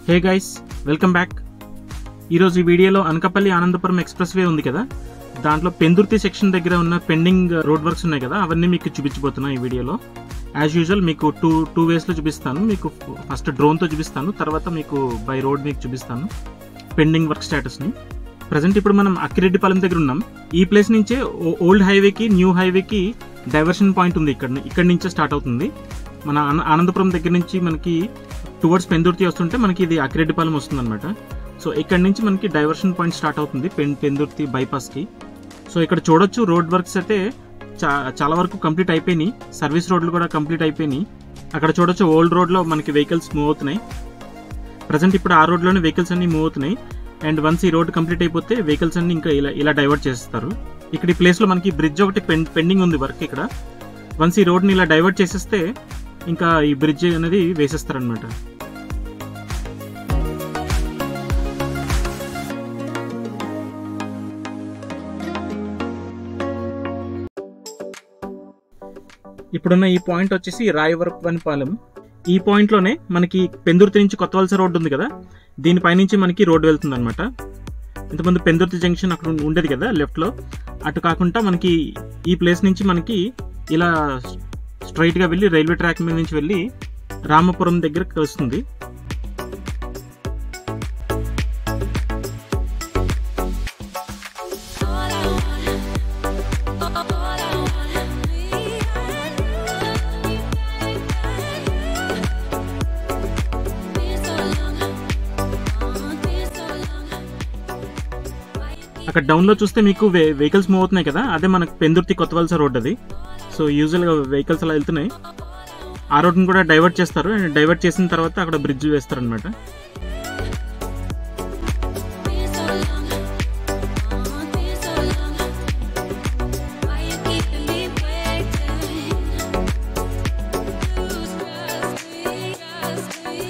Hey guys welcome back ఈరోజు ఈ వీడియోలో అనకాపల్లి ఆనందపురం ఎక్స్ప్రెస్ వే ఉంది కదా దాంట్లో పెందుర్తి సెక్షన్ దగ్గర ఉన్న పెండింగ్ రోడ్ వర్క్స్ ఉన్నాయి కదా అవన్నీ మీకు చూపించబోతున్నాను ఈ వీడియోలో యాజ్ యూజువల్ మీకు టూ టూ వేస్లో చూపిస్తాను మీకు ఫస్ట్ డ్రోన్తో చూపిస్తాను తర్వాత మీకు బై రోడ్ మీకు చూపిస్తాను పెండింగ్ వర్క్ స్టేటస్ని ప్రజెంట్ ఇప్పుడు మనం అక్కిరెడ్డిపాలెం దగ్గర ఉన్నాం ఈ ప్లేస్ నుంచే ఓ- ఓల్డ్ హైవేకి న్యూ హైవేకి డైవర్షన్ పాయింట్ ఉంది ఇక్కడ ఇక్కడ నుంచే స్టార్ట్ అవుతుంది మన ఆన- ఆనందపురం దగ్గర నుంచి మనకి టువర్డ్స్ పెందుర్తి వస్తుంటే మనకి ఇది అక్కిరెడ్డిపాలెం వస్తుంది అనమాట సో ఇక్కడ నుంచి మనకి డైవర్షన్ పాయింట్ స్టార్ట్ అవుతుంది పెన్ పెందుర్తి బైపాస్కి సో ఇక్కడ చూడొచ్చు రోడ్ వర్క్స్ అయితే చా చాలా వరకు కంప్లీట్ అయిపోయినాయి సర్వీస్ రోడ్లు కూడా కంప్లీట్ అయిపోయినాయి అక్కడ చూడొచ్చు ఓల్డ్ రోడ్లో మనకి వెహికల్స్ మూవ్ అవుతున్నాయి ప్రజెంట్ ఇప్పుడు ఆ రోడ్లోనే వెహికల్స్ అన్ని మూవ్ అవుతున్నాయి అండ్ వన్స్ ఈ రోడ్ కంప్లీట్ అయిపోతే వెహికల్స్ అన్ని ఇంకా ఇలా ఇలా డైవర్ట్ చేస్తారు ఇక్కడ ఈ ప్లేస్లో మనకి బ్రిడ్జ్ ఒకటి పెన్ పెండింగ్ ఉంది వర్క్ ఇక్కడ వన్స్ ఈ రోడ్ని ఇలా డైవర్ట్ చేసేస్తే ఇంకా ఈ బ్రిడ్జ్ అనేది వేసేస్తారనమాట ఇప్పుడున్న ఈ పాయింట్ వచ్చేసి రాయవరపనిపాలెం ఈ పాయింట్ లోనే మనకి పెందుర్తి నుంచి కొత్తవలస రోడ్డు ఉంది కదా దీనిపైనుంచి మనకి రోడ్డు వెళ్తుంది అనమాట ఇంతకుముందు పెందుర్తి జంక్షన్ అక్కడ ఉండేది కదా లెఫ్ట్ లో అటు కాకుండా మనకి ఈ ప్లేస్ నుంచి మనకి ఇలా స్ట్రైట్ గా వెళ్ళి రైల్వే ట్రాక్ మీద నుంచి వెళ్ళి రామపురం దగ్గర కలుస్తుంది All I want, all I wanna be, I love you, Been so long, oh, been so long. Why you keep అక్కడ డౌన్ లో చూస్తే మీకు వెహికల్స్ మూవ్ అవుతున్నాయి కదా అదే మనకు పెందుర్తి కొత్తవలస రోడ్ అది సో యూజువల్ గా వెహికల్స్ అలా వెళ్తున్నాయి ఆ రోడ్ని కూడా డైవర్ట్ చేస్తారు అండ్ డైవర్ట్ చేసిన తర్వాత అక్కడ బ్రిడ్జ్ వేస్తారు అనమాట been so long, oh, been so long. Why you keeping me waiting? Lose trust me, trust me.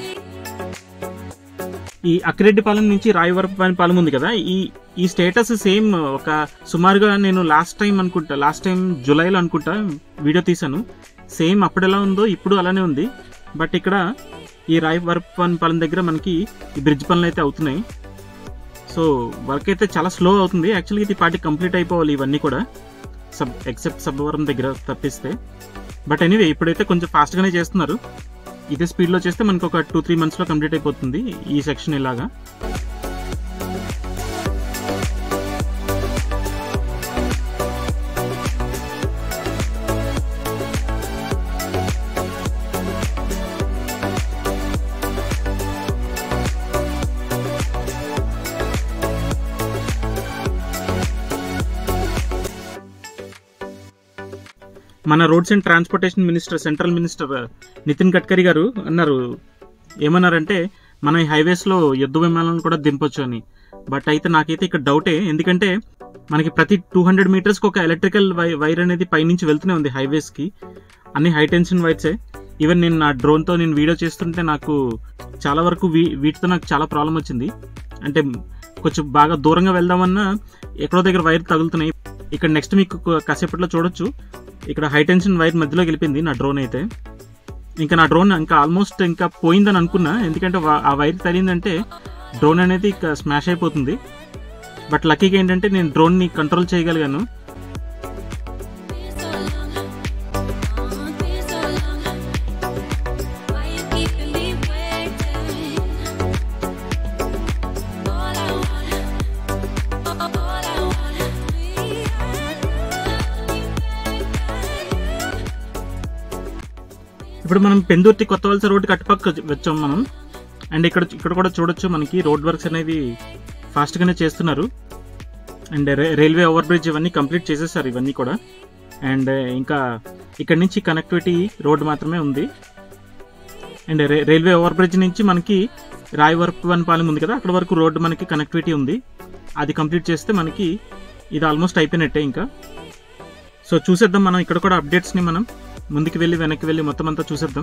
ఈ అక్కిరెడ్డిపాలెం నుంచి రాయవరపాలెం ఉంది కదా ఈ ఈ స్టేటస్ సేమ్ ఒక సుమారుగా నేను లాస్ట్ టైం అనుకుంటా లాస్ట్ టైం జూలైలో అనుకుంటా వీడియో తీశాను సేమ్ అప్పుడు ఎలా ఉందో ఇప్పుడు అలానే ఉంది బట్ ఇక్కడ ఈ రాయవరపాలెం దగ్గర మనకి ఈ బ్రిడ్జ్ పనులు అయితే అవుతున్నాయి సో వర్క్ అయితే చాలా స్లో అవుతుంది యాక్చువల్లీ ఇది పార్టీ కంప్లీట్ అయిపోవాలి ఇవన్నీ కూడా సబ్ ఎక్సెప్ట్ సబ్బవరం దగ్గర తప్పిస్తే బట్ ఎనీవే ఇప్పుడైతే కొంచెం ఫాస్ట్గానే చేస్తున్నారు ఇదే స్పీడ్లో చేస్తే మనకు ఒక టూ త్రీ మంత్స్లో కంప్లీట్ అయిపోతుంది ఈ సెక్షన్ ఇలాగా మన roads and transportation minister central minister Nitin Gadkari garu అన్నారు ఏమన్నారంటే మన ఈ హైవేస్లో యుద్ధ విమానాలను కూడా దింపొచ్చు అని బట్ అయితే నాకైతే ఇక్కడ డౌటే ఎందుకంటే మనకి ప్రతి టూ హండ్రెడ్ మీటర్స్కి ఒక ఎలక్ట్రికల్ వై వైర్ అనేది పైనుంచి వెళ్తూనే ఉంది హైవేస్కి అన్ని హై టెన్షన్ వైర్సే ఈవెన్ నేను నా డ్రోన్తో నేను వీడియో చేస్తుంటే నాకు చాలా వరకు వీ వీటితో నాకు చాలా ప్రాబ్లం వచ్చింది అంటే కొంచెం బాగా దూరంగా వెళ్దామన్నా ఎక్కడో దగ్గర వైర్ తగులుతున్నాయి ఇక్కడ నెక్స్ట్ మీకు క- కాసేపట్లో చూడొచ్చు ఇక్కడ హై టెన్షన్ వైర్ మధ్యలో వెళ్ళిపోయింది నా డ్రోన్ అయితే ఇంకా నా డ్రోన్ ఇంకా ఆల్మోస్ట్ ఇంకా పోయిందని అనుకున్నా ఎందుకంటే వా- ఆ వైర్ తగిలిందంటే డ్రోన్ అనేది ఇక స్మాష్ అయిపోతుంది బట్ లక్కీగా ఏంటంటే నేను డ్రోన్ని కంట్రోల్ చేయగలిగాను Been so long, oh, been so long. Why you keeping me waiting? All I want, all I wanna be, I love you, ఇప్పుడు మనం పెందుర్తి కొత్తవలస రోడ్డు కట్టుపక్క వచ్చాం మనం అండ్ ఇక్కడ ఇక్కడ కూడా చూడొచ్చు మనకి రోడ్ వర్క్స్ అనేవి ఫాస్ట్గానే చేస్తున్నారు అండ్ రే- రైల్వే ఓవర్ బ్రిడ్జ్ ఇవన్నీ కంప్లీట్ చేసేసారు ఇవన్నీ కూడా అండ్ ఇంకా ఇక్కడ నుంచి కనెక్టివిటీ రోడ్ మాత్రమే ఉంది అండ్ రే- రైల్వే ఓవర్ బ్రిడ్జ్ నుంచి మనకి రాయవరపవనపాలెం ఉంది కదా అక్కడ వరకు రోడ్డు మనకి కనెక్టివిటీ ఉంది అది కంప్లీట్ చేస్తే మనకి ఇది ఆల్మోస్ట్ అయిపోయినట్టే ఇంకా సో చూసేద్దాం మనం ఇక్కడ కూడా అప్డేట్స్ని మనం ముందుకు వెళ్ళి వెనక్కి వెళ్ళి మొత్తం అంతా చూసేద్దాం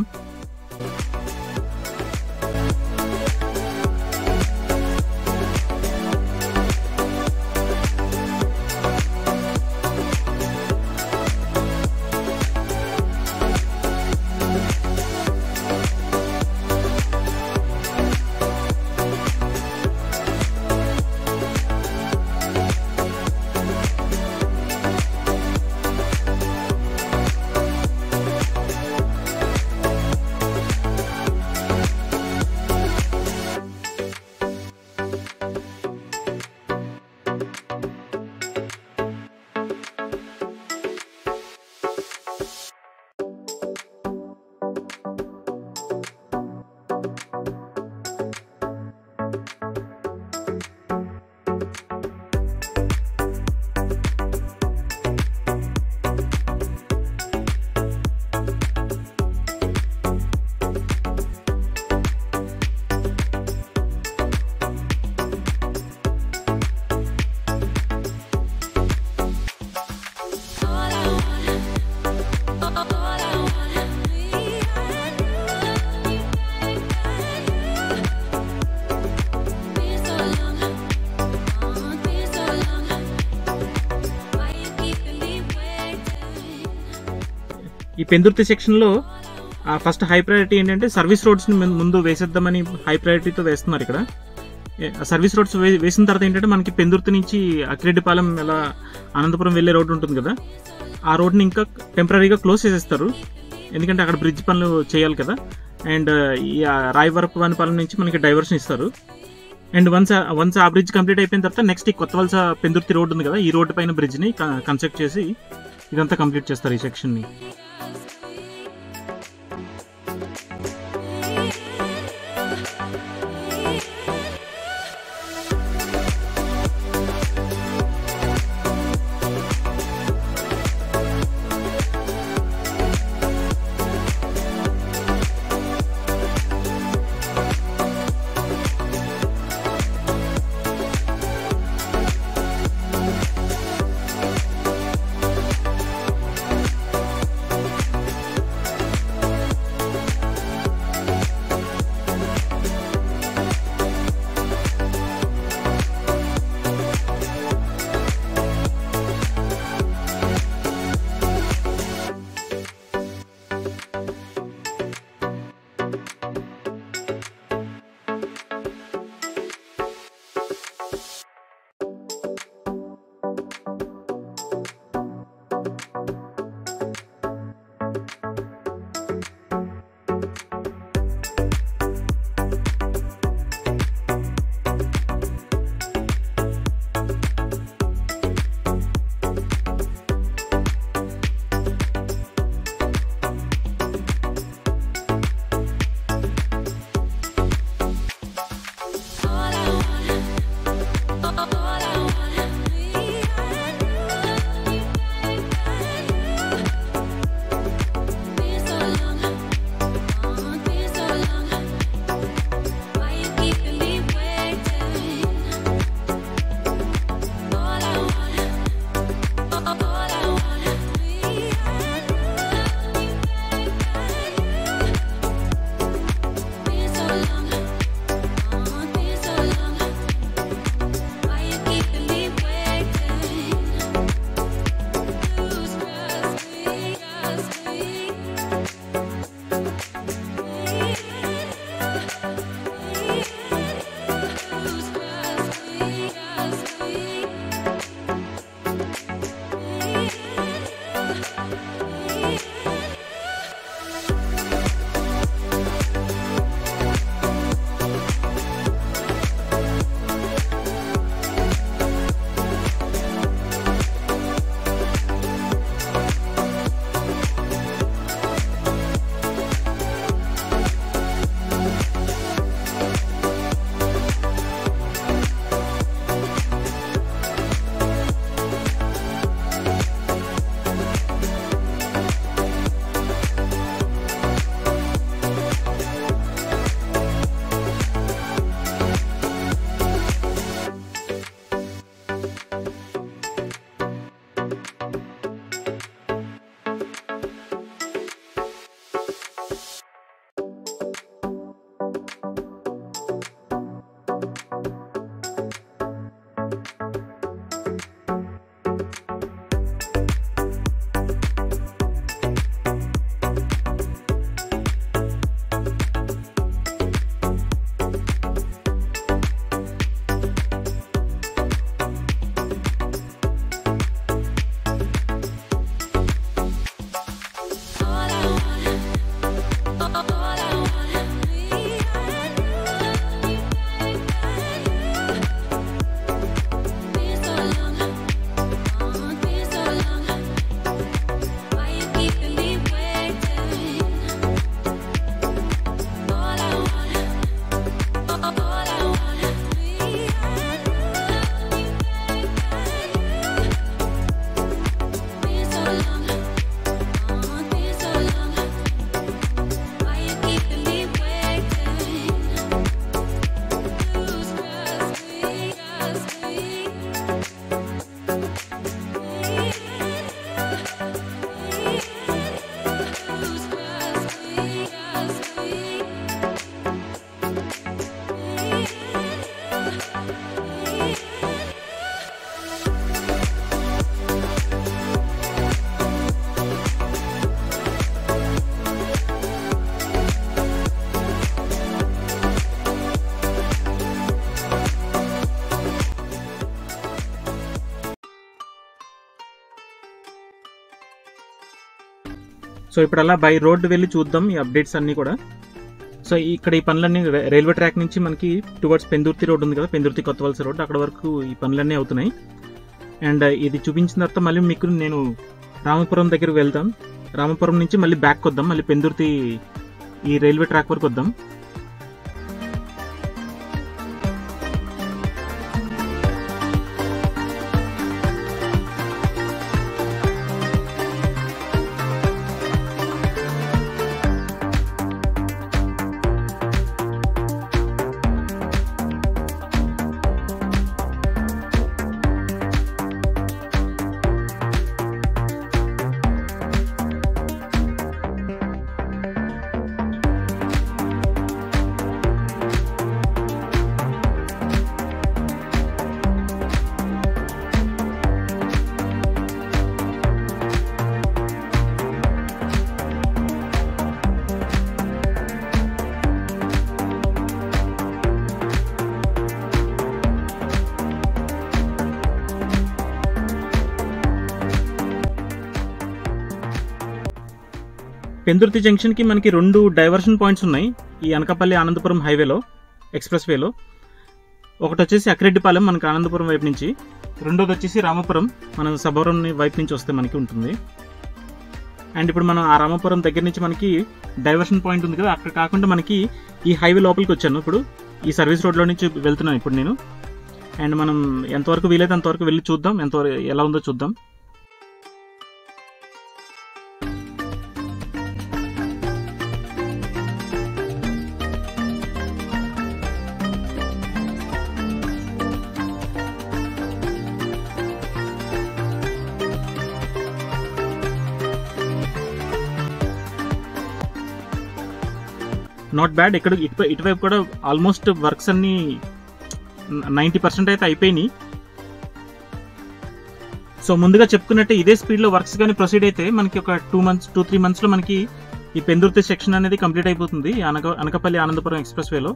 పెందుర్తి సెక్షన్లో ఫస్ట్ హై ప్రయారిటీ ఏంటంటే సర్వీస్ రోడ్స్ని ముందు వేసేద్దామని హై ప్రయారిటీతో వేస్తున్నారు ఇక్కడ ఏ- ఆ సర్వీస్ రోడ్స్ వే- వేసిన తర్వాత ఏంటంటే మనకి పెందుర్తి నుంచి అక్రెడ్డిపాలెం ఎలా అనంతపురం వెళ్ళే రోడ్డు ఉంటుంది కదా ఆ రోడ్ని ఇంకా టెంపరీగా క్లోజ్ చేసేస్తారు ఎందుకంటే అక్కడ బ్రిడ్జ్ పనులు చేయాలి కదా అండ్ ఈ ఆ రాయవరపు వానిపాలెం నుంచి మనకి డైవర్షన్ ఇస్తారు అండ్ వన్స్ వన్స్ ఆ బ్రిడ్జ్ కంప్లీట్ అయిపోయిన తర్వాత నెక్స్ట్ ఈ కొత్త వలస పెందుర్తి రోడ్ ఉంది కదా ఈ రోడ్డు పైన బ్రిడ్జ్ని కన్స్ట్రక్ట్ చేసి ఇదంతా కంప్లీట్ చేస్తారు ఈ సెక్షన్ని సో ఇప్పుడు అలా బై రోడ్ వెళ్ళి చూద్దాం ఈ అప్డేట్స్ అన్నీ కూడా సో ఇక్కడ ఈ పనులన్నీ ర- రైల్వే ట్రాక్ నుంచి మనకి టువర్డ్స్ పెందుర్తి రోడ్ ఉంది కదా పెందుర్తి కొత్తవలస రోడ్ అక్కడ వరకు ఈ పనులన్నీ అవుతున్నాయి అండ్ ఇది చూపించిన తర్వాత మళ్ళీ మీకు నేను రామపురం దగ్గరికి వెళ్తాం రామపురం నుంచి మళ్ళీ బ్యాక్ వద్దాం మళ్ళీ పెందుర్తి ఈ రైల్వే ట్రాక్ వరకు వద్దాం పెందుర్తి జంక్షన్కి మనకి రెండు డైవర్షన్ పాయింట్స్ ఉన్నాయి ఈ అనకాపల్లి ఆనందపురం హైవేలో ఎక్స్ప్రెస్ వేలో ఒకటి వచ్చేసి అక్రెడ్డిపాలెం మనకి ఆనందపురం వైపు నుంచి రెండోది వచ్చేసి రామపురం మన సబవరం వైపు నుంచి వస్తే మనకి ఉంటుంది అండ్ ఇప్పుడు మనం ఆ రామపురం దగ్గర నుంచి మనకి డైవర్షన్ పాయింట్ ఉంది కదా అక్కడ కాకుండా మనకి ఈ హైవే లోపలికి వచ్చాను ఇప్పుడు ఈ సర్వీస్ రోడ్లో నుంచి వెళ్తున్నాను ఇప్పుడు నేను అండ్ మనం ఎంతవరకు వీలైతే అంతవరకు వెళ్ళి చూద్దాం ఎంతవరకు ఎలా ఉందో చూద్దాం నాట్ బ్యాడ్ ఇక్కడ ఇటు- ఇటువైపు కూడా ఆల్మోస్ట్ వర్క్స్ అన్ని నైంటీ పర్సెంట్ అయితే అయిపోయినాయి సో ముందుగా చెప్పుకున్నట్టే ఇదే స్పీడ్లో వర్క్స్ కానీ ప్రొసీడ్ అయితే మనకి ఒక టూ మంత్స్ టూ త్రీ మంత్స్లో మనకి ఈ పెందుర్తి సెక్షన్ అనేది కంప్లీట్ అయిపోతుంది ఈ అనక అనకపల్లి ఆనందపురం ఎక్స్ప్రెస్ వేలో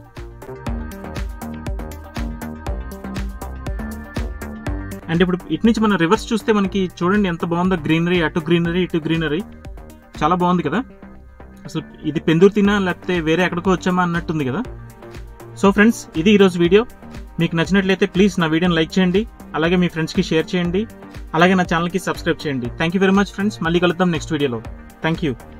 అండ్ ఇప్పుడు ఇటు నుంచి మనం రివర్స్ చూస్తే మనకి చూడండి ఎంత బాగుందో గ్రీనరీ అటు గ్రీనరీ ఇటు గ్రీనరీ చాలా బాగుంది కదా అసలు ఇది పెందుర్తినా లేకపోతే వేరే ఎక్కడికో వచ్చామా అన్నట్టుంది కదా సో ఫ్రెండ్స్ ఇది ఈరోజు వీడియో మీకు నచ్చినట్లయితే ప్లీజ్ నా వీడియోని లైక్ చేయండి అలాగే మీ ఫ్రెండ్స్కి షేర్ చేయండి అలాగే నా ఛానల్కి సబ్స్క్రైబ్ చేయండి thank you very much friends మళ్ళీ కలుద్దాం నెక్స్ట్ వీడియోలో థ్యాంక్ యూ